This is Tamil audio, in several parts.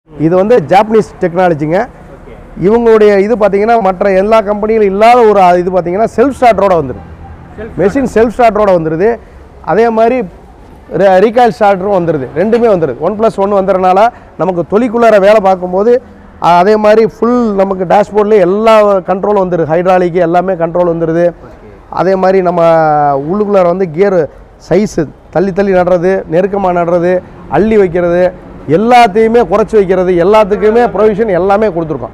இது வந்து ஜாப்பனீஸ் டெக்னாலஜிங்க இவங்களுடைய இது பார்த்தீங்கன்னா மற்ற எல்லா கம்பெனிகளும் இல்லாத ஒரு இது பார்த்தீங்கன்னா செல்ஃப் ஸ்டார்டரோட வந்துருது மெஷின் செல்ஃப் ஸ்டார்டரோட வந்துடுது அதே மாதிரி ரீகாயில் ஸ்டார்டரும் வந்துடுது ரெண்டுமே வந்துடுது ஒன் ப்ளஸ் ஒன் வந்துடுறனால நமக்கு தொழிக்குள்ளார வேலை பார்க்கும்போது அஹ், அதே மாதிரி ஃபுல் நமக்கு டேஷ்போர்ட்லேயே எல்லா கண்ட்ரோலும் வந்துடுது ஹைட்ராலிக்கு எல்லாமே கண்ட்ரோல் வந்துடுது அதே மாதிரி நம்ம உள்ளுக்குள்ளார வந்து கியர் சைஸு தள்ளி தள்ளி நடுறது நெருக்கமாக நடுறது அள்ளி வைக்கிறது எல்லாத்தையுமே குறைச்சி வைக்கிறது எல்லாத்துக்குமே ப்ரொவிஷன் எல்லாமே கொடுத்துருக்கோம்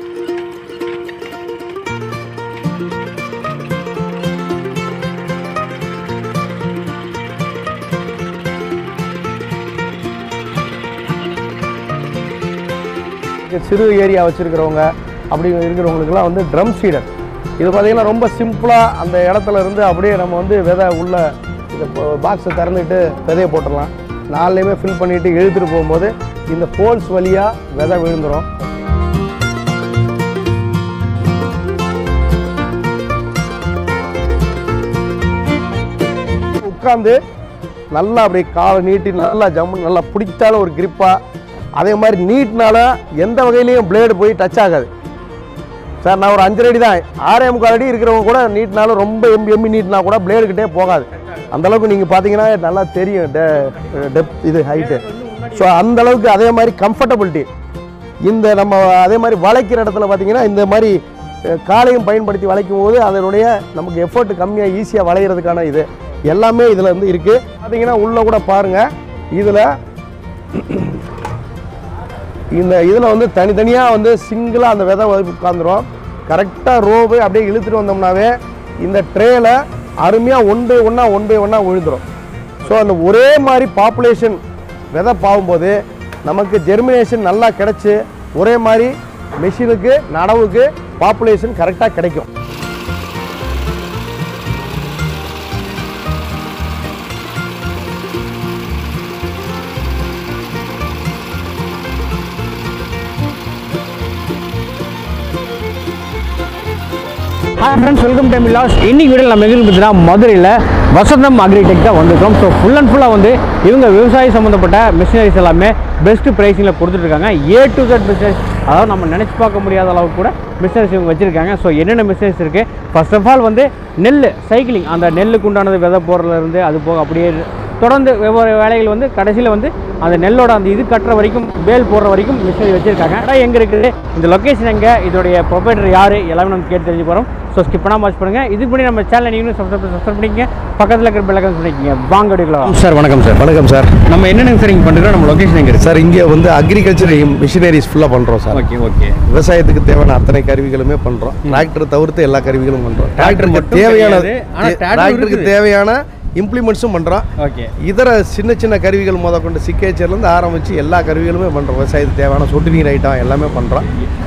சிறு ஏரியா வச்சுருக்கிறவங்க அப்படி இருக்கிறவங்களுக்குலாம் வந்து ட்ரம் சீடர் இது பார்த்தீங்கன்னா ரொம்ப சிம்பிளாக அந்த இடத்துல இருந்து அப்படியே நம்ம வந்து விதை உள்ள இந்த பாக்ஸை திறந்துட்டு விதையை போட்டுடலாம் நாலுலேயுமே ஃபில் பண்ணிவிட்டு இழுத்துட்டு போகும்போது இந்த போல்ஸ் வழியாக விதை விழுந்துடும் உட்காந்து நல்லா அப்படியே காலை நீட்டி நல்லா ஜம்மு நல்லா பிடிச்சாலும் ஒரு கிரிப்பாக அதே மாதிரி நீட்னால எந்த வகையிலையும் பிளேடு போய் டச் ஆகாது சார் நான் ஒரு அஞ்சரை அடி தான் ஆறே முக்கால் அடி இருக்கிறவங்க கூட நீட்னாலும் ரொம்ப எம்பி எம்பி நீட்னா கூட பிளேடு கிட்டே போகாது அந்த அளவுக்கு நீங்கள் பார்த்தீங்கன்னா நல்லா தெரியும் டெப் இது ஹைட்டு ஸோ அந்த அளவுக்கு அதே மாதிரி கம்ஃபர்டபிலிட்டி இந்த நம்ம அதே மாதிரி வளைக்கிற இடத்துல பார்த்தீங்கன்னா இந்த மாதிரி அஹ், காலையும் பயன்படுத்தி வளைக்கும் போது அதனுடைய நமக்கு எஃபர்ட் கம்மியாக ஈஸியாக வளையிறதுக்கான இது எல்லாமே இதில் வந்து இருக்குது பார்த்தீங்கன்னா உள்ளே கூட பாருங்கள் இதில் இந்த இதில் வந்து தனித்தனியாக வந்து சிங்கிளாக அந்த விதை உட்காந்துரும் கரெக்டாக ரோவு அப்படியே இழுத்துட்டு வந்தோம்னாவே இந்த ட்ரேல அருமையாக ஒன் பை ஒன்றா ஒன் பை ஒன்றா விழுந்துரும் ஸோ அந்த ஒரே மாதிரி பாப்புலேஷன் விதை பாவும்போது நமக்கு ஜெர்மினேஷன் நல்லா கிடச்சி ஒரே மாதிரி மெஷினுக்கு நடவுக்கு பாப்புலேஷன் கரெக்டாக கிடைக்கும் hi friends welcome time loss இன்னைக்கு வீடியோவில் நம்ம எங்கே பார்த்தீங்கன்னா மதுரையில் வசந்தம் அக்ரிடெக் தான் வந்திருக்கோம் ஸோ ஃபுல் அண்ட் ஃபுல்லாக வந்து இவங்க விவசாய சம்மந்தப்பட்ட மிஷினரிஸ் எல்லாமே பெஸ்ட் ப்ரைஸிங்கில் கொடுத்துட்ருக்காங்க ஏ டு Z பிஸ்னஸ் அதாவது நம்ம நினச்சி பார்க்க முடியாத அளவுக்கு கூட மிஷினரிஸ் இவங்க வச்சுருக்காங்க ஸோ என்னென்ன மிஷினரிஸ் இருக்குது ஃபர்ஸ்ட் ஆஃப் ஆல் வந்து நெல் சைக்கிளிங் அந்த நெல்லுக்கு உண்டானது விதை போடுறதுலேருந்து அது போக அப்படியே தொடர்ந்து வெவ்வேறு வேலைகள் வந்து கடைசியில் வந்து அந்த நெல்லோட அந்த இது கட்டுற வரைக்கும் வேல் போடுற வரைக்கும் மிஷினரி வச்சிருக்காங்க இடம் எங்கே இருக்குது இந்த லொக்கேஷன் எங்கே இதோடைய ப்ரொபைட்டர் யார் எல்லாமே நம்ம கேட்டு தெரிஞ்சு போகிறோம் ஸோ ஸ்கிப் பண்ணாமல் வாட்ச் பண்ணுங்கள் இது பண்ணி நம்ம சேனல் நீங்களும் சப்ஸ்கிரைப் சப்ஸ்கிரைப் பண்ணிக்கங்க பக்கத்தில் இருக்கிற பெல்லக்கன் பண்ணிக்கங்க வாங்க வீடியோக்கலாம் சார் வணக்கம் சார் வணக்கம் சார் நம்ம என்னென்ன சார் இங்கே பண்ணுறோம் நம்ம லொக்கேஷன் எங்கே இருக்குது சார் இங்கே வந்து அக்ரிகல்ச்சர் மிஷினரிஸ் ஃபுல்லாக பண்ணுறோம் சார் ஓகே ஓகே விவசாயத்துக்கு தேவையான அத்தனை கருவிகளுமே பண்றோம் டிராக்டர் தவிர்த்து எல்லா கருவிகளும் பண்றோம் டிராக்டருக்கு மட்டும் தேவையான கிடையாது. ஆனா tractor டிராக்டருக்கு இருக்குது. தேவையான தேவையான இம்ப்ளிமெண்ட்ஸும் பண்றோம் ஓகே இதர சின்ன சின்ன கருவிகள் முத கொண்டு சிக்கேச்சர்ல இருந்து ஆரம்பிச்சு எல்லா கருவிகளுமே பண்றோம் விவசாயத்துக்கு தேவையான சொட்டு நீர் ஐட்டம் எல்லாமே பண்றோம்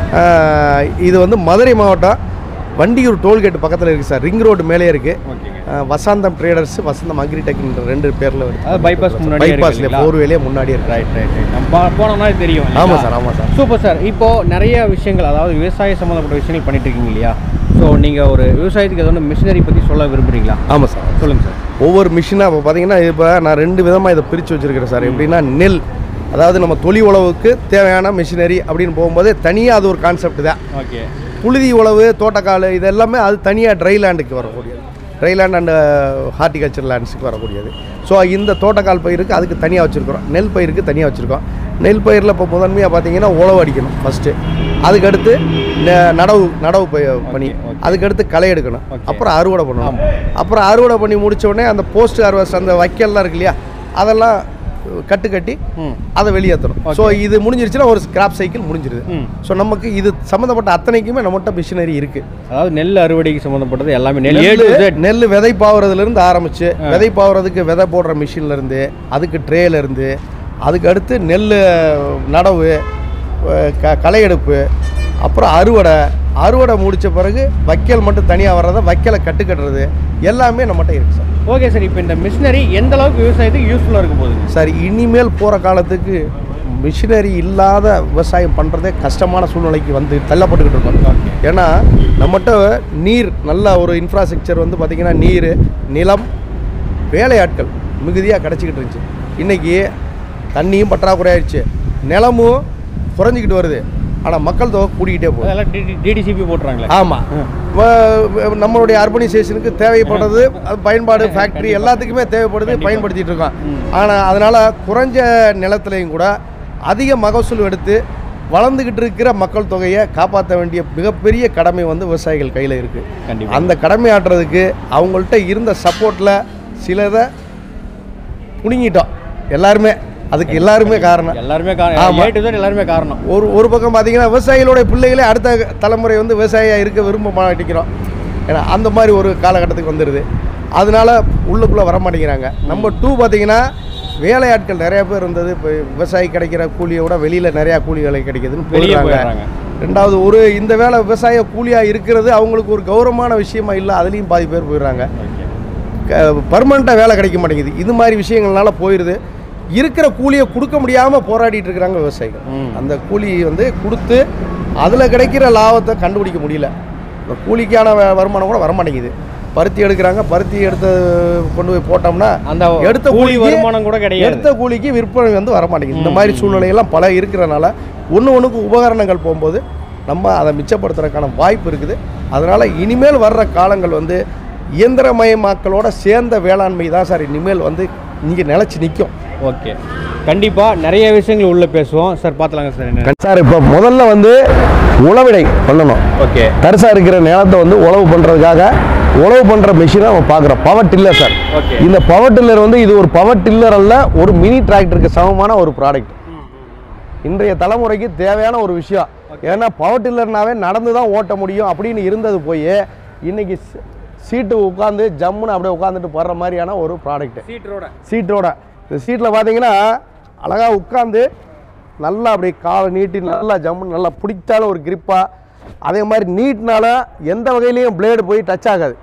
ஆஹ் இது வந்து மதுரை மாவட்டம் வண்டியூர் டோல்கேட் பக்கத்தில் இருக்குது சார் ரிங் ரோடு மேலே இருக்குது ஓகேங்க வசந்தம் ட்ரேடர்ஸ் வசந்தம் அக்ரிடெக்ன்ற ரெண்டு பேரில் அதாவது bypass முன்னாடியே பைபாஸ்ல இருக்குங்களா? ஃபோர் வேலையே முன்னாடி இருக்கு ரைட் ரைட் ரைட் நம்ம போ- போனோம்னா இது தெரியும் ஆமாம் இல்லைங்களா? சார் ஆமாம் சார் சூப்பர் சார் இப்போ நிறைய விஷயங்கள் அதாவது விவசாய சம்மந்தப்பட்ட விஷயங்கள் பண்ணிட்டு இருக்கீங்க இல்லையா ஸோ நீங்கள் ஒரு விவசாயத்துக்கு ஏதாவது மிஷினரி பற்றி சொல்ல விரும்புறீங்களா ஆமாம் சார் சொல்லுங்கள் சார் ஒவ்வொரு மிஷினாக இப்போ பார்த்தீங்கன்னா இப்போ நான் ரெண்டு விதமாக இதை பிரித்து வச்சுருக்கிறேன் சார் எப்படின்னா நெல் அதாவது நம்ம தொழி உழவுக்கு தேவையான மிஷினரி அப்படின்னு போகும்போது தனியாக அது ஒரு கான்செப்ட் தான் ஓகே புழுதி உழவு தோட்டக்கால் இது எல்லாமே அது தனியாக ட்ரை லேண்டுக்கு வரக்கூடியது ட்ரை லேண்ட் அண்ட் ஹார்டிகல்ச்சர் லேண்ட்ஸுக்கு வரக்கூடியது ஸோ இந்த தோட்டக்கால் பயிருக்கு அதுக்கு தனியாக வச்சுருக்கிறோம் நெல் பயிருக்கு தனியாக வச்சுருக்கோம் நெல் பயிரில் இப்போ முதன்மையாக பார்த்தீங்கன்னா உழவு அடிக்கணும் ஃபஸ்ட்டு அதுக்கடுத்து நெ- நடவு நடவு பய பணி okay. அதுக்கடுத்து களை எடுக்கணும் Okay. அப்புறம் அறுவடை பண்ணணும் ஆமா. அப்புறம் அறுவடை பண்ணி முடிச்ச உடனே அந்த போஸ்ட் ஹார்வெஸ்ட் அந்த வைக்கல்லாம் இருக்கு இல்லையா அதெல்லாம் கட்டு கட்டி ம் அதை வெளியேற்றணும் ஸோ இது முடிஞ்சிருச்சுன்னா ஒரு ஸ்கிராப் சைக்கிள் முடிஞ்சிருது ம் ஸோ நமக்கு இது சம்மந்தப்பட்ட அத்தனைக்குமே நம்மகிட்ட மிஷினரி இருக்குது அதாவது நெல் அறுவடைக்கு சம்மந்தப்பட்டது எல்லாமே நெல் ஏ டு நெல் நெல் விதை பாவுறதுலேருந்து ஆரம்பிச்சு விதை பாவுறதுக்கு விதை போடுற மிஷின்ல இருந்து அதுக்கு ட்ரேல இருந்து அதுக்கு அடுத்து நெல் நடவு அஹ் க களை எடுப்பு அப்புறம் அறுவடை அறுவடை முடிச்ச பிறகு வைக்கல் மட்டும் தனியாக வர்றதை வைக்கலை கட்டு கட்டுறது எல்லாமே நம்மகிட்ட இருக்குது சார் ஓகே சார் இப்போ இந்த மிஷினரி எந்த அளவுக்கு விவசாயத்துக்கு யூஸ்ஃபுல்லாக இருக்க போகுதுங்க சார் இனிமேல் போகிற காலத்துக்கு மிஷினரி இல்லாத விவசாயம் பண்ணுறதே கஷ்டமான சூழ்நிலைக்கு வந்து தள்ளப்பட்டுக்கிட்டு இருக்கோம் ஏன்னா நம்மகிட்ட நீர் நல்ல ஒரு இன்ஃப்ராஸ்ட்ரக்சர் வந்து பார்த்திங்கன்னா நீர் நிலம் வேலையாட்கள் மிகுதியாக கிடச்சிக்கிட்டு இருந்துச்சு இன்றைக்கி தண்ணியும் பற்றாக்குறை ஆயிடுச்சு நிலமும் குறைஞ்சிக்கிட்டு வருது ஆனால் மக்கள் தொகை கூடிக்கிட்டே போகுது அதெல்லாம் டிடிசிபி போட்டுறாங்களே ஆமாம் நம்மளுடைய அர்பனைசேஷனுக்கு தேவைப்படுறது அது பயன்பாடு ஃபேக்ட்ரி எல்லாத்துக்குமே தேவைப்படுது பயன்படுத்திட்டு இருக்கோம் ஆனால் அதனால் குறைஞ்ச நிலத்துலையும் கூட அதிக மகசூல் எடுத்து வளர்ந்துக்கிட்டு இருக்கிற மக்கள் தொகையை காப்பாற்ற வேண்டிய மிகப்பெரிய கடமை வந்து விவசாயிகள் கையில் இருக்குது கண்டிப்பா அந்த கடமை ஆட்டுறதுக்கு அவங்கள்ட்ட இருந்த சப்போர்ட்டில் சிலதை புடுங்கிட்டோம் எல்லாருமே அதுக்கு எல்லாருமே காரணம் எல்லாருமே ஆமா. காரணம் ஏ டு Z எல்லாருமே காரணம் ஒரு ஒரு பக்கம் பார்த்தீங்கன்னா விவசாயிகளுடைய பிள்ளைகளே அடுத்த தலைமுறை வந்து விவசாயியாக இருக்க விரும்ப மாட்டேங்கிறோம் ஏன்னா அந்த மாதிரி ஒரு காலகட்டத்துக்கு வந்துடுது அதனால உள்ளுக்குள்ளே வர மாட்டேங்கிறாங்க நம்ம டூ பார்த்தீங்கன்னா வேலையாட்கள் நிறைய பேர் இருந்தது இப்போ விவசாயி கிடைக்கிற கூலியை விட வெளியில் நிறையா கூலி வேலை கிடைக்குதுன்னு வெளியே போயிடுறாங்க போயிடுறாங்க ரெண்டாவது ஒரு இந்த வேலை விவசாய கூலியாக இருக்கிறது அவங்களுக்கு ஒரு கௌரவமான விஷயமா இல்லை அதுலேயும் பாதி பேர் போயிடுறாங்க பர்மனெண்ட்டாக வேலை கிடைக்க மாட்டேங்குது இது மாதிரி விஷயங்கள்னால போயிடுது இருக்கிற கூலியை கொடுக்க முடியாமல் போராடிட்டு இருக்கிறாங்க விவசாயிகள் ம். அந்த கூலி வந்து கொடுத்து அதில் கிடைக்கிற லாபத்தை கண்டுபிடிக்க முடியல இந்த கூலிக்கான வ- வருமானம் கூட வர மாட்டேங்குது பருத்தி எடுக்கிறாங்க பருத்தி எடுத்து கொண்டு போய் போட்டோம்னா அந்த எடுத்த கூலி கூலிக்கு- வருமானம் கூட கிடையாது எடுத்த கூலிக்கு விற்பனை வந்து வர மாட்டேங்குது இந்த மாதிரி சூழ்நிலையெல்லாம் பல இருக்கிறனால ஒன்று ஒன்றுக்கு உபகரணங்கள் போகும்போது நம்ம அதை மிச்சப்படுத்துறதுக்கான வாய்ப்பு இருக்குது அதனால் இனிமேல் வர்ற காலங்கள் வந்து இயந்திரமயமாக்கலோட சேர்ந்த வேளாண்மை தான் சார் இனிமேல் வந்து இங்கே நிலச்சி நிற்கும் ஓகே கண்டிப்பா நிறைய விஷயங்கள் உள்ள பேசுவோம் சார் பார்த்தலாங்க சார் என்ன சார் இப்போ முதல்ல வந்து உழவிடை பண்ணணும் ஓகே தரிசா இருக்கிற நிலத்தை வந்து உழவு பண்ணுறதுக்காக உழவு பண்ணுற மிஷினை நம்ம பார்க்குறோம் பவர் டில்லர் சார் ஓகே இந்த பவர் டில்லர் வந்து இது ஒரு பவர் டில்லர் அல்ல ஒரு மினி டிராக்டருக்கு சமமான ஒரு ப்ராடக்ட் இன்றைய தலைமுறைக்கு தேவையான ஒரு விஷயம் ஏன்னா பவர் டில்லர்னாவே நடந்து தான் ஓட்ட முடியும் அப்படின்னு இருந்தது போய் இன்னைக்கு சீ- சீட்டு உட்காந்து ஜம்முன்னு அப்படியே உட்காந்துட்டு போடுற மாதிரியான ஒரு ப்ராடக்ட் சீட்டரோட சீட்டோட இந்த சீட்டில் பார்த்தீங்கன்னா அழகாக உட்காந்து நல்லா அப்படியே காலை நீட்டி நல்லா ஜம்முன்னு நல்லா பிடிச்சாலும் ஒரு கிரிப்பாக அதே மாதிரி நீட்னால எந்த வகையிலையும் பிளேடு போய் டச் ஆகாது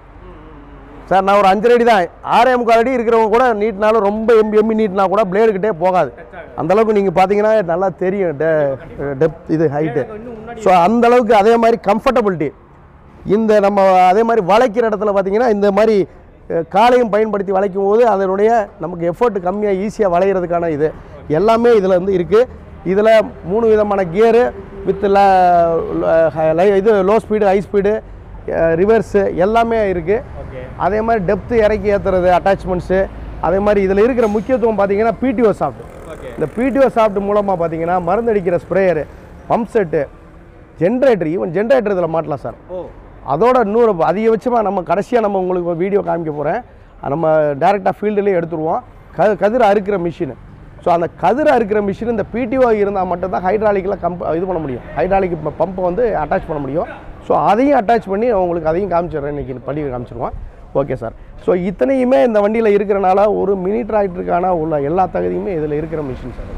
சார் நான் ஒரு அஞ்சரை அடி தான் ஆறே முக்கால் அடி இருக்கிறவங்க கூட நீட்னாலும் ரொம்ப எம்பி எம்பி நீட்னா கூட பிளேடுக்கிட்டே போகாது அந்த அளவுக்கு நீங்கள் பார்த்தீங்கன்னா நல்லா தெரியும் டெப்த் இது ஹைட்டு ஸோ அந்த அளவுக்கு அதே மாதிரி கம்ஃபர்டபிலிட்டி இந்த நம்ம அதே மாதிரி வளைக்கிற இடத்துல பார்த்தீங்கன்னா இந்த மாதிரி அஹ், காலையும் பயன்படுத்தி வளைக்கும் போது அதனுடைய நமக்கு எஃபோர்ட் கம்மியாக ஈஸியாக வளையிறதுக்கான இது எல்லாமே இதில் வந்து இருக்குது இதில் மூணு விதமான கியரு வித் இது low speed high speed reverse எல்லாமே இருக்குது ஓகே அதே மாதிரி டெப்த்து இறக்கி ஏற்றுறது அட்டாச்மெண்ட்ஸு அதே மாதிரி இதில் இருக்கிற முக்கியத்துவம் பார்த்தீங்கன்னா பிடிஓ சாஃப்ட் ஓகே இந்த பிடிஓ சாஃப்ட் மூலமாக பார்த்தீங்கன்னா மருந்தடிக்கிற sprayer pump set generator even generator இதில் மாட்டலாம் சார் ஓ அதோட இன்னொரு அதிகபட்சமாக நம்ம கடைசியாக நம்ம உங்களுக்கு வீடியோ காமிக்க போகிறேன் நம்ம டேரெக்டாக ஃபீல்டுலேயே எடுத்துருவோம் க கதிர் அறுக்கிற மிஷின் ஸோ அந்த கதிர் அறுக்கிற மிஷின் இந்த பிடிஓ இருந்தால் மட்டும்தான் ஹைட்ராலிக்கில் கம்ப் இது பண்ண முடியும் ஹைட்ராலிக் பம்பை வந்து அட்டாச் பண்ண முடியும் ஸோ அதையும் அட்டாச் பண்ணி உங்களுக்கு அதையும் காமிச்சிடுறேன் இன்றைக்கி பள்ளி காமிச்சிருவோம் ஓகே சார் ஸோ இத்தனையுமே இந்த வண்டியில் இருக்கிறனால ஒரு மினி டிராக்டருக்கான உள்ள எல்லா தகுதியுமே இதில் இருக்கிற மிஷின் சார்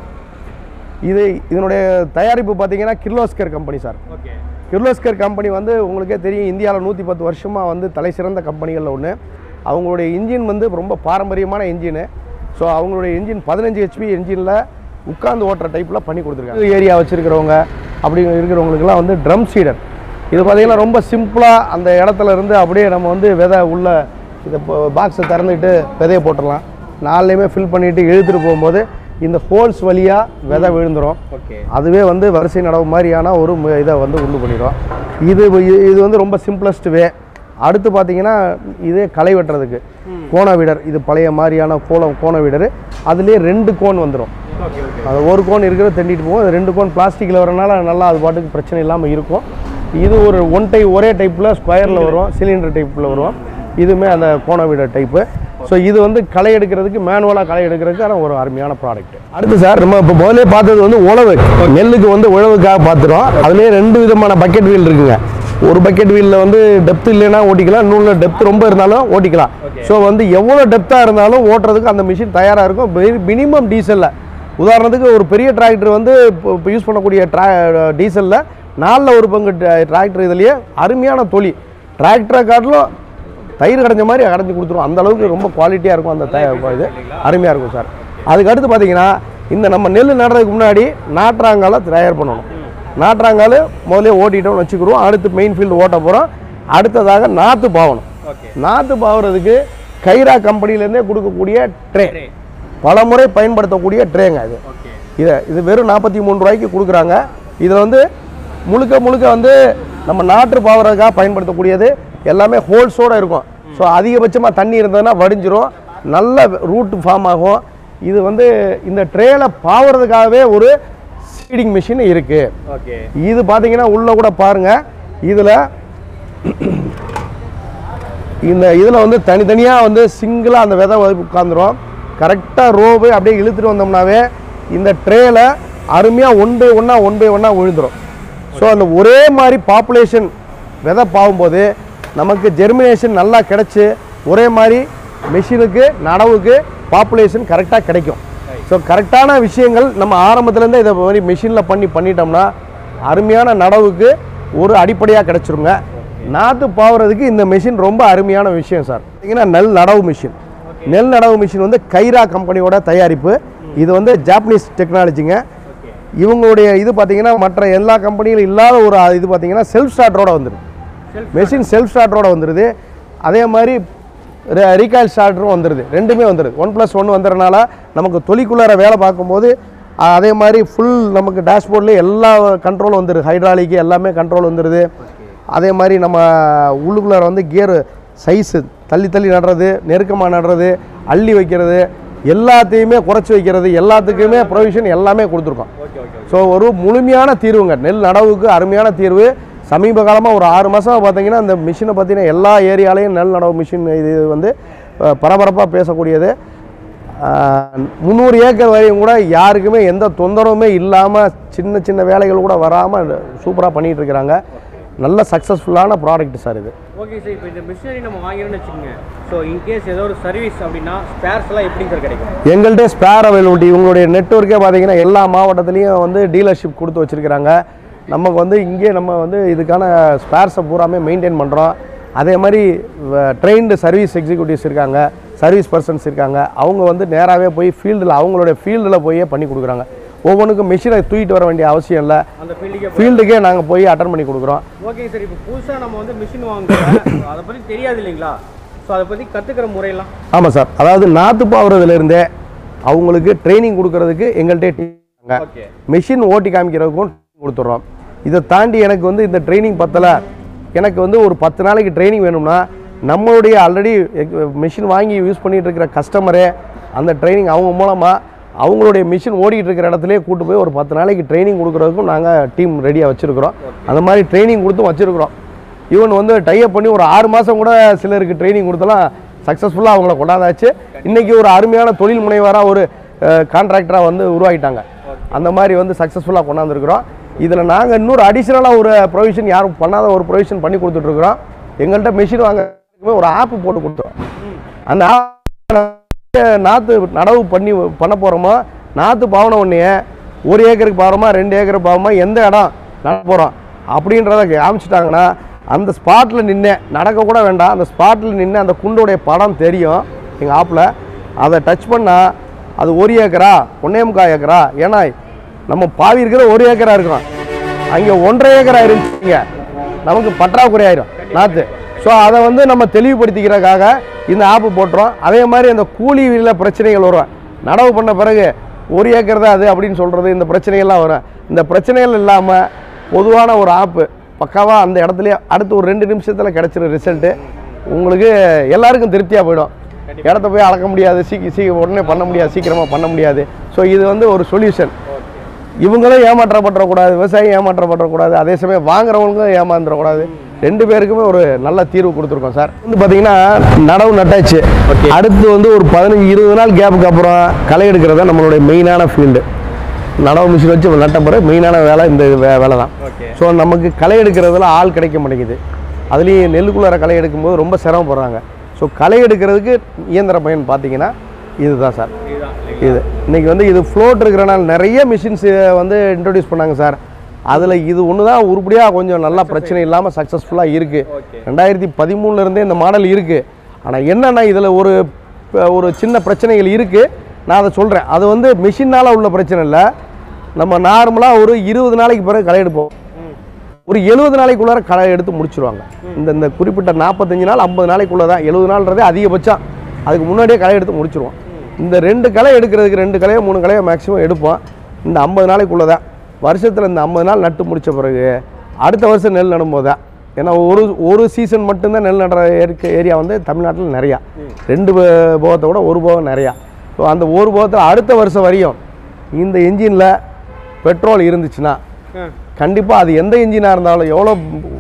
இது இதனுடைய தயாரிப்பு பார்த்தீங்கன்னா Kirloskar company sir okay Kirloskar company வந்து உங்களுக்கே தெரியும் இந்தியாவில் நூற்றி பத்து வருஷமாக வந்து தலை சிறந்த கம்பெனிகளில் ஒன்று அவங்களுடைய இன்ஜின் வந்து ரொம்ப பாரம்பரியமான இன்ஜினு ஸோ அவங்களுடைய இன்ஜின் பதினஞ்சு ஹெச்பி இன்ஜினில் உட்காந்து ஓட்டுற டைப்பில் பண்ணி கொடுத்துருக்காங்க ஏரியா வச்சுருக்கிறவங்க அப்படி இருக்கிறவங்களுக்குலாம் வந்து ட்ரம் சீடர் இது பார்த்தீங்கன்னா ரொம்ப சிம்பிளாக அந்த இடத்துல இருந்து அப்படியே நம்ம வந்து விதை உள்ள இதை பாக்ஸை திறந்துக்கிட்டு விதையை போட்டுடலாம் நாலுலேயுமே ஃபில் பண்ணிவிட்டு இழுத்துட்டு போகும்போது இந்த ஹோல்ஸ் வழியாக விதை விழுந்துடும் ஓகே அதுவே வந்து வரிசை நடவு மாதிரியான ஒரு மு- இதை வந்து உண்டு பண்ணிடும் இது இது- இது வந்து ரொம்ப சிம்பிளஸ்ட் வே அடுத்து பார்த்தீங்கன்னா இதே களை வெட்டுறதுக்கு கோண வீடர் இது பழைய மாதிரியான கோலம் கோண வீடர் அதுலேயே ரெண்டு கோன் வந்துடும் ஓகே ஓகே அது ஒரு கோன் இருக்கிறத தெண்டிட்டு போகும் அது ரெண்டு கோன் பிளாஸ்டிக்கில் வரனால நல்லா அது பாட்டுக்கு பிரச்சனை இல்லாமல் இருக்கும் இது ஒரு ஒன் டை ஒரே டைப்பில் ஸ்கொயரில் வரும் சிலிண்டர் டைப்பில் வரும் இதுவுமே அந்த கோண வீடர் டைப்பு ஸோ இது வந்து களை எடுக்கிறதுக்கு மேனுவலாக களை எடுக்கிறதுக்கான ஒரு அருமையான ப்ராடக்ட் அடுத்து சார் நம்ம இப்போ முதல்ல பார்த்தது வந்து உழவு நெல்லுக்கு வந்து உழவுக்காக பார்த்துறோம் அதுலேயே ரெண்டு விதமான பக்கெட் வீல் இருக்குங்க ஒரு பக்கெட் வீலில் வந்து டெப்த் இல்லைன்னா ஓட்டிக்கலாம் இன்னொன்று டெப்த் ரொம்ப இருந்தாலும் ஓட்டிக்கலாம் ஸோ வந்து எவ்வளோ டெப்த்தாக இருந்தாலும் ஓட்டுறதுக்கு அந்த மிஷின் தயாராக இருக்கும் மினிமம் டீசலில் உதாரணத்துக்கு ஒரு பெரிய டிராக்டர் வந்து இப்போ யூஸ் பண்ணக்கூடிய ட்ரா டீசலில் நாலில் ஒரு பங்கு டிராக்டர் இதுலேயே அருமையான தொழில் டிராக்டரை காட்டிலும் தயிர் கடைஞ்ச மாதிரி கடைஞ்சி கொடுத்துரும் அந்த அளவுக்கு ரொம்ப குவாலிட்டியாக இருக்கும் அந்த த- இது அருமையாக இருக்கும் சார் அதுக்கு அடுத்து பார்த்தீங்கன்னா இந்த நம்ம நெல் நடுறதுக்கு முன்னாடி நாற்றாங்கால தயார் பண்ணணும் நாற்றாங்கால் முதல்ல ஓட்டிட்டோம்னு வச்சுக்கிறோம் அடுத்து மெயின் ஃபீல்டு ஓட்ட போகிறோம் அடுத்ததாக நாற்று பாவணும் ஓகே நாற்று பாவுறதுக்கு கைரா கம்பெனிலேருந்தே கொடுக்கக்கூடிய ட்ரே Tray. பல முறை பயன்படுத்தக்கூடிய ட்ரேங்க இது ஓகே இதை இது வெறும் நாற்பத்தி மூணு ரூபாய்க்கு கொடுக்குறாங்க இதில் வந்து முழுக்க முழுக்க வந்து நம்ம நாற்று பாவறதுக்காக பயன்படுத்தக்கூடியது எல்லாமே ஹோல்ஸோடு இருக்கும் ஸோ அதிகபட்சமாக தண்ணி இருந்ததுன்னா வடிஞ்சிரும் நல்ல ரூட் ஃபார்ம் ஆகும் இது வந்து இந்த ட்ரேல பாவறதுக்காகவே ஒரு சீடிங் மிஷின் இருக்குது ஓகே இது பார்த்தீங்கன்னா உள்ளே கூட பாருங்கள் இதில் இந்த இதில் வந்து தனித்தனியாக வந்து சிங்கிளாக அந்த விதை உட்காந்துரும் கரெக்டாக ரோவு அப்படியே இழுத்துட்டு வந்தோம்னாவே இந்த ட்ரேல அருமையாக ஒன் பை ஒன்றா ஒன் பை ஒன்றா விழுந்துரும் ஸோ அந்த ஒரே மாதிரி பாப்புலேஷன் விதை பாவும்போது நமக்கு ஜெர்மினேஷன் நல்லா கிடச்சி ஒரே மாதிரி மெஷினுக்கு நடவுக்கு பாப்புலேஷன் கரெக்டாக கிடைக்கும் ஸோ கரெக்டான விஷயங்கள் நம்ம ஆரம்பத்துலேருந்தே இதை மாதிரி மிஷினில் பண்ணி பண்ணிட்டோம்னா அருமையான நடவுக்கு ஒரு அடிப்படையாக கிடச்சிருங்க நாற்று பாவுறதுக்கு இந்த மிஷின் ரொம்ப அருமையான விஷயம் சார் பார்த்தீங்கன்னா நெல் நடவு மிஷின் நெல் நடவு மிஷின் வந்து கைரா கம்பெனியோட தயாரிப்பு இது வந்து ஜாப்பனீஸ் டெக்னாலஜிங்க இவங்களுடைய இது பார்த்தீங்கன்னா மற்ற எல்லா கம்பெனிகளும் இல்லாத ஒரு இது பார்த்தீங்கன்னா செல்ஃப் ஸ்டார்டரோட வந்துருது மெஷின் செல்ஃப் ஸ்டார்டரோட வந்துடுது அதே மாதிரி ரீகாயில் ஸ்டார்டரும் வந்துடுது ரெண்டுமே வந்துடுது ஒன் ப்ளஸ் ஒன் வந்துடுறனால நமக்கு தொழிக்குள்ளார வேலை பார்க்கும்போது அஹ், அதே மாதிரி ஃபுல் நமக்கு டேஷ்போர்ட்லேயே எல்லா கண்ட்ரோலும் வந்துடுது ஹைட்ராலிக்கு எல்லாமே கண்ட்ரோல் வந்துடுது அதே மாதிரி நம்ம உள்ளுக்குள்ளார வந்து கியர் சைஸு தள்ளி தள்ளி நடுறது நெருக்கமாக நடுறது அள்ளி வைக்கிறது எல்லாத்தையுமே குறைச்சி வைக்கிறது எல்லாத்துக்குமே ப்ரொவிஷன் எல்லாமே கொடுத்துருக்கோம் ஓகே ஓகே ஸோ ஒரு முழுமையான தீர்வுங்க நெல் நடவுக்கு அருமையான தீர்வு சமீப காலமாக ஒரு ஆறு மாதம் பார்த்தீங்கன்னா அந்த மிஷினை பார்த்தீங்கன்னா எல்லா ஏரியாலையும் நெல் நடவு மிஷின் இது வந்து பரபரப்பாக பேசக்கூடியது முந்நூறு ஏக்கர் வரையும் கூட யாருக்குமே எந்த தொந்தரவுமே இல்லாமல் சின்ன சின்ன வேலைகள் கூட வராமல் சூப்பராக பண்ணிகிட்டு இருக்கிறாங்க நல்ல சக்ஸஸ்ஃபுல்லான ப்ராடக்ட் சார் இது ஓகே சார் இப்போ இந்த மிஷினரி நம்ம வாங்கிறோம்னு வச்சுக்கோங்க ஸோ இன்கேஸ் ஏதோ ஒரு சர்வீஸ் அப்படின்னா ஸ்பேர்ஸ் எல்லாம் எப்படி சார் கிடைக்கும் எங்கள்கிட்ட ஸ்பேர் அவைலபிலிட்டி உங்களுடைய நெட்ஒர்க்கே பார்த்தீங்கன்னா எல்லா மாவட்டத்துலேயும் வந்து டீலர்ஷிப் கொடுத்து வச்சுருக்கிறாங்க நமக்கு வந்து இங்கே நம்ம வந்து இதுக்கான ஸ்பேர்ஸை பூராமே மெயின்டைன் பண்ணுறோம் அதே மாதிரி ட்ரெயின்டு சர்வீஸ் எக்ஸிக்யூட்டிவ்ஸ் இருக்காங்க சர்வீஸ் பர்சன்ஸ் இருக்காங்க அவங்க வந்து நேராகவே போய் ஃபீல்டில் அவங்களுடைய ஃபீல்டில் போய் பண்ணி கொடுக்குறாங்க ஒவ்வொன்றுக்கும் மிஷினை தூக்கிட்டு வர வேண்டிய அவசியம் இல்லை அந்த ஃபீல்டுக்கே ஃபீல்டுக்கே நாங்கள் போய் அட்டன் பண்ணி கொடுக்குறோம் ஓகே சார் இப்போ புதுசாக நம்ம வந்து மிஷின் வாங்குறோம் அதை பற்றி தெரியாது இல்லைங்களா ஸோ அதை பற்றி கற்றுக்கிற முறையெல்லாம் ஆமாம் சார் அதாவது நாற்று பாவுறதுலேருந்தே அவங்களுக்கு ட்ரைனிங் கொடுக்கறதுக்கு எங்கள்கிட்ட team இருக்காங்க ஓகே மிஷின் ஓட்டி காமிக்கிறதுக்கும் கொடுத்துட்றோம் இதை தாண்டி எனக்கு வந்து இந்த ட்ரைனிங் பத்தலை எனக்கு வந்து ஒரு பத்து நாளைக்கு ட்ரைனிங் வேணும்னா நம்மளுடைய ஆல்ரெடி மிஷின் வாங்கி யூஸ் பண்ணிட்டு இருக்கிற கஸ்டமரே அந்த ட்ரைனிங் அவங்க மூலமாக அவங்களுடைய மிஷின் ஓடிட்டு இருக்கிற இடத்துலயே கூட்டு போய் ஒரு பத்து நாளைக்கு ட்ரைனிங் கொடுக்குறதுக்கும் நாங்கள் டீம் ரெடியாக வச்சுருக்கிறோம் அந்த மாதிரி ட்ரைனிங் கொடுத்தும் வச்சுருக்கிறோம் ஈவன் வந்து டைப் பண்ணி ஒரு ஆறு மாதம் கூட சிலருக்கு ட்ரைனிங் கொடுத்தலாம் சக்ஸஸ்ஃபுல்லாக அவங்கள கொண்டாந்தாச்சு இன்றைக்கி ஒரு அருமையான தொழில் முனைவராக ஒரு கான்ட்ராக்டராக வந்து உருவாகிட்டாங்க அந்த மாதிரி வந்து சக்ஸஸ்ஃபுல்லாக கொண்டாந்துருக்குறோம் இதில் நாங்கள் இன்னொரு அடிஷ்னலாக ஒரு ப்ரொவிஷன் யாரும் பண்ணாத ஒரு ப்ரொவிஷன் பண்ணி கொடுத்துட்ருக்குறோம் எங்கள்கிட்ட மிஷின் வாங்க ஒரு ஆப் போட்டு கொடுத்தோம் அந்த app நாற்று நடவு பண்ணி பண்ண போகிறோமோ நாற்று பாவன உடனே ஒரு ஏக்கருக்கு பாவமா ரெண்டு ஏக்கருக்கு பாவமா எந்த இடம் நட போகிறோம் அப்படின்றத காமிச்சிட்டாங்கன்னா அந்த ஸ்பாட்டில் நின்று நடக்கக்கூட வேண்டாம் அந்த ஸ்பாட்டில் நின்று அந்த குண்டோடைய படம் தெரியும் எங்கள் ஆப்பில் அதை டச் பண்ணால் அது ஒரு ஏக்கரா ஒன்னே முக்கால் ஏக்கரா ஏன்னா நம்ம பாவி இருக்கிற ஒரு ஏக்கரா இருக்கும் அங்கே ஒன்றரை ஏக்கரா இருந்துச்சுங்க நமக்கு பற்றாக்குறை ஆயிரும் நாற்று ஸோ அதை வந்து நம்ம தெளிவுபடுத்திக்கிறதுக்காக இந்த ஆப்பு போட்டுறோம் அதே மாதிரி அந்த கூலியில் பிரச்சனைகள் வரும் நடவு பண்ண பிறகு ஒரு ஏக்கர் தான் அது அப்படின்னு சொல்கிறது இந்த பிரச்சனைகள்லாம் வரும் இந்த பிரச்சனைகள் இல்லாமல் பொதுவான ஒரு ஆப்பு பக்காவாக அந்த இடத்துலயே அடுத்து ஒரு ரெண்டு நிமிஷத்தில் கிடச்சிரும் ரிசல்ட்டு உங்களுக்கு எல்லாருக்கும் திருப்தியாக போயிடும் இடத்த போய் அளக்க முடியாது சீக்கிரம் சீக்கிரம் உடனே பண்ண முடியாது சீக்கிரமாக பண்ண முடியாது ஸோ இது வந்து ஒரு சொல்யூஷன் இவங்களும் ஏமாற்றப்படக்கூடாது விவசாயி ஏமாற்றப்படக்கூடாது அதே சமயம் வாங்குறவங்களுக்கும் ஏமாந்துடக்கூடாது ரெண்டு பேருக்குமே ஒரு நல்ல தீர்வு கொடுத்துருக்கோம் சார் வந்து பார்த்தீங்கன்னா நடவு நட்டாச்சு அடுத்து வந்து ஒரு பதினஞ்சு இருபது நாள் கேப்புக்கு அப்புறம் களை எடுக்கிறது தான் நம்மளுடைய மெயினான ஃபீல்டு நடவு மிஷின் வச்சு நட்ட பிறகு மெயினான வேலை இந்த வே வேலை தான் ஓகே ஸோ நமக்கு களை எடுக்கிறதுல ஆள் கிடைக்க மாட்டேங்குது அதுலேயும் நெல்லுக்குள்ளார களை எடுக்கும்போது ரொம்ப சிரமப்படுறாங்க ஸோ களை எடுக்கிறதுக்கு இயந்திர பயன் பார்த்தீங்கன்னா இதுதான் சார் இதுதான் இது இன்னைக்கு வந்து இது ஃப்ளோட் இருக்கிறனால நிறைய மிஷின்ஸ் வந்து இன்ட்ரடியூஸ் பண்ணாங்க சார் அதில் இது ஒன்று தான் உருப்படியாக கொஞ்சம் நல்லா பிரச்சனை இல்லாமல் சக்ஸஸ்ஃபுல்லாக இருக்குது ஓகே ரெண்டாயிரத்தி பதிமூணுல இருந்தே இந்த மாடல் இருக்குது ஆனால் என்னென்னா இதில் ஒரு ஒரு சின்ன பிரச்சனைகள் இருக்குது நான் அதை சொல்கிறேன் அது வந்து மிஷினால் உள்ள பிரச்சனை இல்லை நம்ம நார்மலாக ஒரு இருபது நாளைக்கு பிறகு களை எடுப்போம் ஒரு எழுபது நாளைக்குள்ளார களை எடுத்து முடிச்சிருவாங்க இந்த இந்த குறிப்பிட்ட நாற்பத்தஞ்சு நாள் ஐம்பது நாளைக்குள்ளே தான் எழுபது நாள்ன்றதே அதிகபட்சம் அதுக்கு முன்னாடியே களை எடுத்து முடிச்சிருவோம் இந்த ரெண்டு களை எடுக்கிறதுக்கு ரெண்டு கலையோ மூணு கலையோ மேக்ஸிமம் எடுப்போம் இந்த ஐம்பது நாளைக்குள்ளே தான் வருஷத்தில் இந்த ஐம்பது நாள் நட்டு முடித்த பிறகு அடுத்த வருஷம் நெல் நடும்போது தான் ஏன்னா ஒரு ஒரு சீசன் மட்டும்தான் நெல் நடுற இருக்க ஏரியா வந்து தமிழ்நாட்டில் நிறையா ரெண்டு போ- போகத்தை விட ஒரு போகம் நிறையா ஸோ அந்த ஒரு போகத்தில் அடுத்த வருஷம் வரையும் இந்த என்ஜினில் பெட்ரோல் இருந்துச்சுன்னா கண்டிப்பாக அது எந்த இன்ஜினாக இருந்தாலும் எவ்வளோ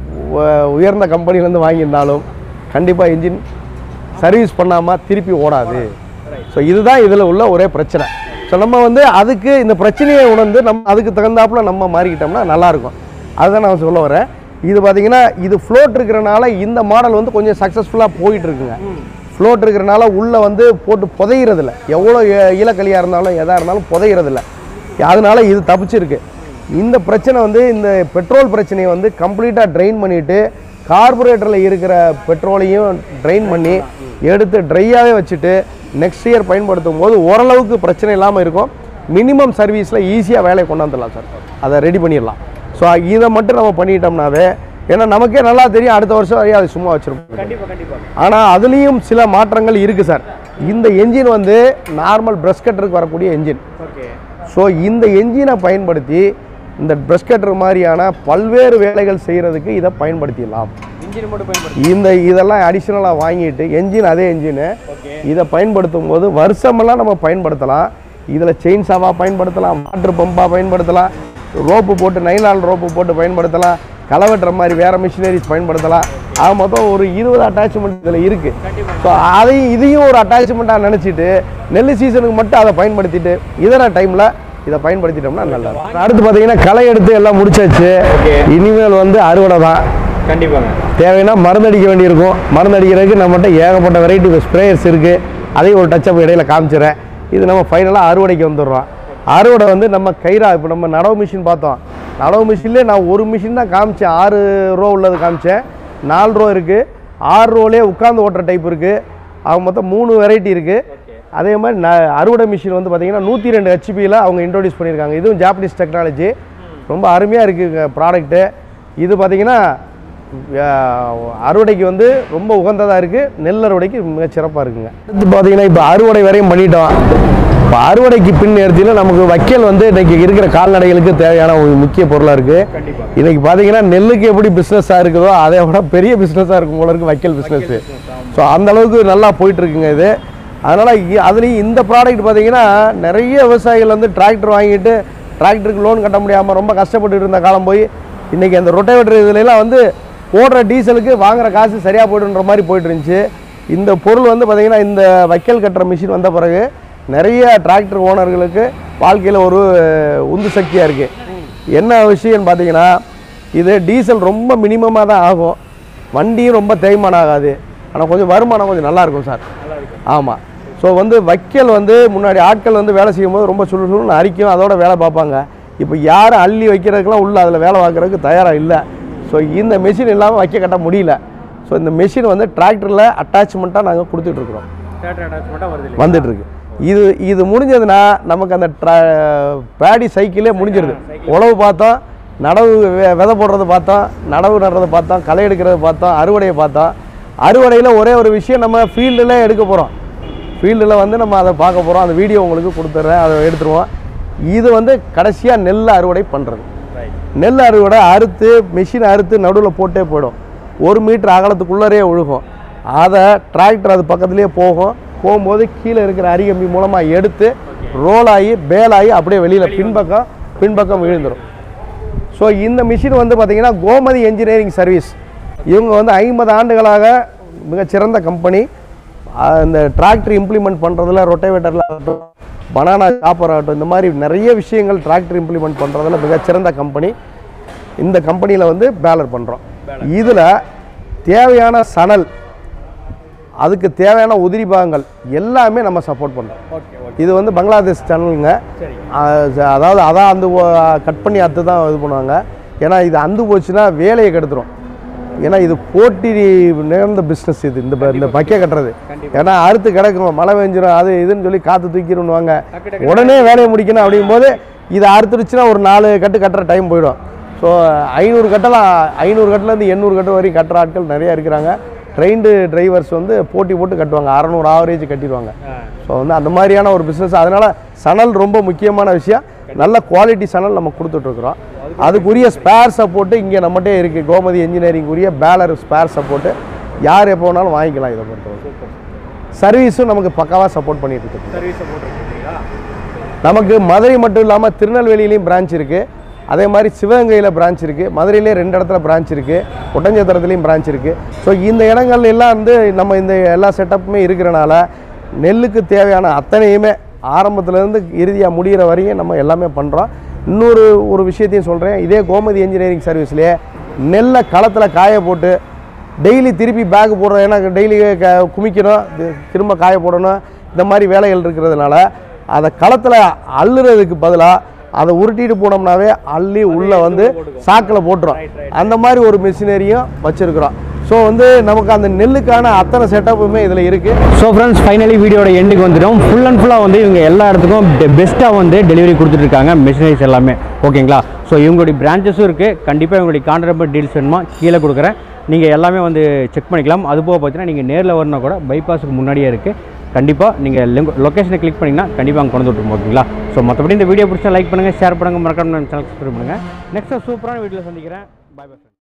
உ- உயர்ந்த கம்பெனிலேருந்து வாங்கியிருந்தாலும் கண்டிப்பாக இன்ஜின் சர்வீஸ் பண்ணாமல் திருப்பி ஓடாது ஸோ இதுதான் இதில் உள்ள ஒரே பிரச்சனை ஸோ நம்ம வந்து அதுக்கு இந்த பிரச்சனையை உணர்ந்து நம்ம அதுக்கு தகுந்தாப்புல நம்ம மாறிக்கிட்டோம்னா நல்லாயிருக்கும் அதுதான் நான் சொல்ல வரேன் இது பார்த்தீங்கன்னா இது ஃப்ளோட் இருக்கிறனால இந்த மாடல் வந்து கொஞ்சம் சக்ஸஸ்ஃபுல்லாக போயிட்டு இருக்குங்க ஃப்ளோட் இருக்கிறனால உள்ளே வந்து போட்டு புதையிறதில்ல எவ்வளோ இ- ஈலக்களியாக இருந்தாலும் எதாக இருந்தாலும் புதையிறதில்ல அதனால இது தப்பிச்சிருக்கு இந்த பிரச்சனை வந்து இந்த பெட்ரோல் பிரச்சனையை வந்து கம்ப்ளீட்டாக ட்ரெயின் பண்ணிவிட்டு கார்பரேட்டரில் இருக்கிற பெட்ரோலையும் ட்ரெயின் பண்ணி எடுத்து ட்ரையாகவே வச்சுட்டு நெக்ஸ்ட் இயர் பயன்படுத்தும் போது ஓரளவுக்கு பிரச்சனை இல்லாமல் இருக்கும் மினிமம் சர்வீஸில் ஈஸியாக வேலையை கொண்டாந்துடலாம் சார் அதை ரெடி பண்ணிடலாம் ஸோ இதை மட்டும் நம்ம பண்ணிட்டோம்னாவே ஏன்னா நமக்கே நல்லா தெரியும் அடுத்த வருஷம் வரையும் அது சும்மா வச்சிருப்போம் கண்டிப்பாக கண்டிப்பாக ஆனால் அதுலேயும் சில மாற்றங்கள் இருக்குது சார் இந்த என்ஜின் வந்து நார்மல் பிரஷ் கட்டருக்கு வரக்கூடிய என்ஜின் ஓகே ஸோ இந்த என்ஜினை பயன்படுத்தி இந்த பிரஷ் கட்டர் மாதிரியான பல்வேறு வேலைகள் செய்கிறதுக்கு இதை பயன்படுத்திடலாம் இன்ஜின் மட்டும் பயன்படுத்தி இந்த இதெல்லாம் அடிஷ்னலாக வாங்கிட்டு என்ஜின் அதே என்ஜினு ஓகே இதை பயன்படுத்தும் போது வருஷமெல்லாம் நம்ம பயன்படுத்தலாம் இதில் செயின் சாவாக பயன்படுத்தலாம் வாட்டர் பம்பாக பயன்படுத்தலாம் ரோப்பு போட்டு நைலான் ரோப்பு போட்டு பயன்படுத்தலாம் களை வெட்டுற மாதிரி வேறு மிஷினரிஸ் பயன்படுத்தலாம் ஆக மொத்தம் ஒரு இருபது அட்டாச்மெண்ட் இதில் இருக்குது ஸோ அதையும் இதையும் ஒரு அட்டாச்மெண்ட்டாக நினச்சிட்டு நெல் சீசனுக்கு மட்டும் அதை பயன்படுத்திட்டு இதர டைமில் இதை பயன்படுத்திட்டோம்னா நல்லா இருக்கும் அடுத்து பார்த்தீங்கன்னா களை எடுத்து எல்லாம் முடிச்சாச்சு Okay. இனிமேல் வந்து அறுவடை தான் கண்டிப்பாங்க தேவைன்னா மருந்து அடிக்க வேண்டியிருக்கும் மருந்து அடிக்கிறதுக்கு நம்மகிட்ட ஏகப்பட்ட வெரைட்டி ஸ்ப்ரேயர்ஸ் இருக்குது அதையும் ஒரு டச்சப் இடையில காமிச்சிடுறேன் இது நம்ம ஃபைனலாக அறுவடைக்கு வந்துடுறோம் அறுவடை வந்து நம்ம கைரா இப்போ நம்ம நடவு மிஷின் பார்த்தோம் நடவு மிஷின்லேயே நான் ஒரு மிஷின் தான் காமிச்சேன் ஆறு ரோ உள்ளது காமிச்சேன் நாலு ரோ இருக்குது ஆறு ரோலே உட்காந்து ஓட்டுற டைப் இருக்குது அவங்க மொத்தம் மூணு வெரைட்டி இருக்குது அதே மாதிரி ந அறுவடை மிஷின் வந்து பார்த்தீங்கன்னா நூற்றி ரெண்டு ஹெச்பியில் அவங்க இன்ட்ரோடியூஸ் பண்ணியிருக்காங்க இதுவும் ஜாப்பனீஸ் டெக்னாலஜி ரொம்ப அருமையாக இருக்குது ப்ராடக்ட்டு இது பார்த்தீங்கன்னா அஹ், அறுவடைக்கு வந்து ரொம்ப உகந்ததாக இருக்குது நெல் அறுவடைக்கு மிக சிறப்பாக இருக்குங்க அடுத்து பார்த்தீங்கன்னா இப்போ அறுவடை வரையும் பண்ணிட்டோம் இப்போ அறுவடைக்கு பின் நேரத்தில் நமக்கு வைக்கல் வந்து இன்றைக்கி இருக்கிற கால்நடைகளுக்கு தேவையான ஒரு முக்கிய பொருளாக இருக்குது கண்டிப்பாக இன்னைக்கு பார்த்தீங்கன்னா நெல்லுக்கு எப்படி பிஸ்னஸாக இருக்குதோ அதை விட பெரிய பிஸ்னஸாக இருக்கும் போல இருக்கு வைக்கல் பிஸ்னஸ் ஸோ அந்த அளவுக்கு நல்லா போயிட்டு இருக்குங்க இது அதனால் அதுலேயும் இந்த ப்ராடக்ட் பார்த்தீங்கன்னா நிறைய விவசாயிகள் வந்து டிராக்டர் வாங்கிட்டு டிராக்டருக்கு லோன் கட்ட முடியாமல் ரொம்ப கஷ்டப்பட்டு இருந்த காலம் போய் இன்றைக்கி அந்த ரொட்டேவேட்டர் இதுலலாம் வந்து போடுற டீசலுக்கு வாங்குற காசு சரியாக போய்டுன்ற மாதிரி போயிட்டு இருந்துச்சு இந்த பொருள் வந்து பார்த்தீங்கன்னா இந்த வைக்கல் கட்டுற மிஷின் வந்த பிறகு நிறைய டிராக்டர் ஓனர்களுக்கு வாழ்க்கையில் ஒரு உந்து சக்தியாக இருக்குது என்ன விஷயம்னு பார்த்தீங்கன்னா இது டீசல் ரொம்ப மினிமமாக தான் ஆகும் வண்டியும் ரொம்ப தேய்மானம் ஆகாது ஆனால் கொஞ்சம் வருமானம் கொஞ்சம் நல்லா இருக்கும் சார் ஆமாம் ஸோ வந்து வைக்கல் வந்து முன்னாடி ஆட்கள் வந்து வேலை செய்யும்போது ரொம்ப சுழு சுழுன்னு அரிக்கும் அதோட வேலை பார்ப்பாங்க இப்போ யாரும் அள்ளி வைக்கிறதுக்கெல்லாம் உள்ள அதில் வேலை பார்க்குறதுக்கு தயாராக இல்லை ஸோ இந்த மெஷின் இல்லாமல் வைக்க கட்ட முடியல ஸோ இந்த மெஷின் வந்து டிராக்டரில் அட்டாச்மெண்ட்டாக நாங்கள் கொடுத்துட்ருக்குறோம் தேட்டர் அட்டாச்மெண்ட்டாக வருது இல்லையா? வந்துட்டு இருக்கு இது இது முடிஞ்சதுன்னா நமக்கு அந்த பேடி சைக்கிளே முடிஞ்சிருது உழவு பார்த்தோம் நடவு வெ- விதை போடுறது பார்த்தோம் நடவு நடுறது பார்த்தோம் களை எடுக்கிறது பார்த்தோம் அறுவடையை பார்த்தோம் அறுவடையில் ஒரே ஒரு விஷயம் நம்ம ஃபீல்டில் எடுக்க போகிறோம் ஃபீல்டில் வந்து நம்ம அதை பார்க்க போகிறோம் அந்த வீடியோ உங்களுக்கு கொடுத்துட்றேன் அதை எடுத்துருவோம் இது வந்து கடைசியாக நெல் அறுவடை பண்ணுறது Right. நெல் அறுவடை அறுத்து மிஷின் அறுத்து நடுவில் போட்டே போயிடும் ஒரு மீட்டர் அகலத்துக்குள்ளரே ஒழுகும் அதை டிராக்டர் அது பக்கத்துலேயே போகும் போகும்போது கீழே இருக்கிற அரிகம்பி மூலமாக எடுத்து ரோல் ஆகி பேல் ஆகி அப்படியே வெளியில் பின்பக்கம் பின்பக்கம் விழுந்துடும் ஸோ இந்த மிஷின் வந்து பார்த்திங்கன்னா கோமதி என்ஜினியரிங் சர்வீஸ் இவங்க வந்து ஐம்பது ஆண்டுகளாக மிகச்சிறந்த கம்பெனி இந்த டிராக்டர் இம்ப்ளிமெண்ட் பண்ணுறதுல ரொட்டேவேட்டரில் ஆகட்டும் பனானா சாப்பர் ஆகட்டும் இந்த மாதிரி நிறைய விஷயங்கள் டிராக்டர் இம்ப்ளிமெண்ட் பண்ணுறதுல மிகச்சிறந்த கம்பெனி இந்த கம்பெனியில் வந்து பேலர் பண்ணுறோம் இதில் தேவையான சணல் அதுக்கு தேவையான உதிரி பாகங்கள் எல்லாமே நம்ம சப்போர்ட் பண்ணுறோம் ஓகே ஓகே இது வந்து பங்களாதேஷ் சேனலுங்க சரி அதாவது அதான் அந்த கட் பண்ணி அத்து தான் இது பண்ணுவாங்க ஏன்னா இது அந்து போச்சுன்னா வேலையை கெடுத்துரும் ஏன்னா இது போட்டி நேர்ந்த பிஸ்னஸ் இது இந்த ப- இந்த பக்கை கட்டுறது கண்டிப்பா. ஏன்னா அறுத்து கிடக்கும் மழை பெஞ்சிரும் அது இதுன்னு சொல்லி காற்று தூக்கிடுவாங்க டக்கு டக்கு உடனே வேலையை முடிக்கணும் அப்படிங்கும்போது இதை அறுத்துருச்சுன்னா ஒரு நாலு கட்டு கட்டுற டைம் போயிடும் ஸோ ஐநூறு கட்டலாம் ஐநூறு கட்டுலேருந்து எண்ணூறு கட்டு வரைக்கும் கட்டுற ஆட்கள் நிறைய இருக்கிறாங்க ட்ரெயின்டு டிரைவர்ஸ் வந்து போட்டி போட்டு கட்டுவாங்க அறநூறு ஆவரேஜ் கட்டிடுவாங்க ஆ ஸோ வந்து அந்த மாதிரியான ஒரு பிஸ்னஸ் அதனால் சணல் ரொம்ப முக்கியமான விஷயம் நல்ல குவாலிட்டி சணல் நம்ம கொடுத்துட்ருக்குறோம் அதுக்குரிய ஸ்பேர் சப்போர்ட்டு இங்கே நம்மகிட்டே இருக்குது கோமதி இன்ஜினியரிங் உரிய பேலர் ஸ்பேர் சப்போர்ட்டு யார் எப்போ வேணாலும் வாங்கிக்கலாம் இதை பொறுத்தவரை சர்வீஸும் நமக்கு பக்காவாக சப்போர்ட் பண்ணிட்டு இருக்கு சர்வீஸ் சப்போர்ட் இருக்குங்களா நமக்கு மதுரை மட்டும் இல்லாமல் திருநெல்வேலியிலையும் பிரான்ச் இருக்குது அதே மாதிரி சிவகங்கையில் பிரான்ச் இருக்குது மதுரையிலே ரெண்டு இடத்துல பிரான்ச் இருக்குது ஒட்டஞ்சத்திரத்துலேயும் பிரான்ச் இருக்குது ஸோ இந்த இடங்கள்ல எல்லாம் வந்து நம்ம இந்த எல்லா செட்டப்புமே இருக்கிறனால நெல்லுக்கு தேவையான அத்தனையுமே ஆரம்பத்துலேருந்து இறுதியாக முடிகிற வரையும் நம்ம எல்லாமே பண்ணுறோம் இன்னொரு ஒரு விஷயத்தையும் சொல்கிறேன் இதே கோமதி இன்ஜினியரிங் சர்வீஸ்லேயே நெல்லை களத்தில் காய போட்டு டெய்லி திருப்பி பேக் போடுறோம் ஏன்னா டெய்லி க குமிக்கணும் இது திரும்ப காய போடணும் இந்த மாதிரி வேலைகள் இருக்கிறதுனால அதை களத்தில் அள்ளுறதுக்கு பதிலாக அதை உருட்டிட்டு போனோம்னாவே அள்ளி உள்ளே வந்து சாக்கில் போட்டுரும் அந்த மாதிரி ஒரு மிஷினரியும் வச்சுருக்குறோம் ஸோ வந்து நமக்கு அந்த நெல்லுக்கான அத்தனை செட்டப்புமே இதில் இருக்குது ஸோ ஃப்ரெண்ட்ஸ் ஃபைனலி வீடியோட எண்டுக்கு வந்துட்டோம் ஃபுல் அண்ட் ஃபுல்லாக வந்து இவங்க எல்லா இடத்துக்கும் பெஸ்ட்டாக வந்து டெலிவரி கொடுத்துட்ருக்காங்க மிஷினரிஸ் எல்லாமே ஓகேங்களா ஸோ இவங்களுடைய பிரான்ச்சஸும் இருக்குது கண்டிப்பாக இவங்களுடைய கான்ட்ராக்ட் டீல்ஸ் வேணுமா கீழே கொடுக்குறேன் நீங்கள் எல்லாமே வந்து செக் பண்ணிக்கலாம் அது போக பார்த்தீங்கன்னா நீங்கள் நேரில் வரணும்னா கூட பைபாஸுக்கு முன்னாடியே இருக்குது கண்டிப்பாக நீங்கள் லொக்கேஷனை கிளிக் பண்ணிங்கன்னா கண்டிப்பாக அங்கே கொண்டு வந்து விட்டுருவோம் ஓகேங்களா ஸோ மற்றபடி இந்த வீடியோ பிடிச்சா லைக் பண்ணுங்கள் ஷேர் பண்ணுங்கள் மறக்காம சேனல் சப்ஸ்கிரைப் பண்ணுங்கள் நெக்ஸ்ட் சூப்பரான வீடியோவில் சந்திக்கிறேன் பை பை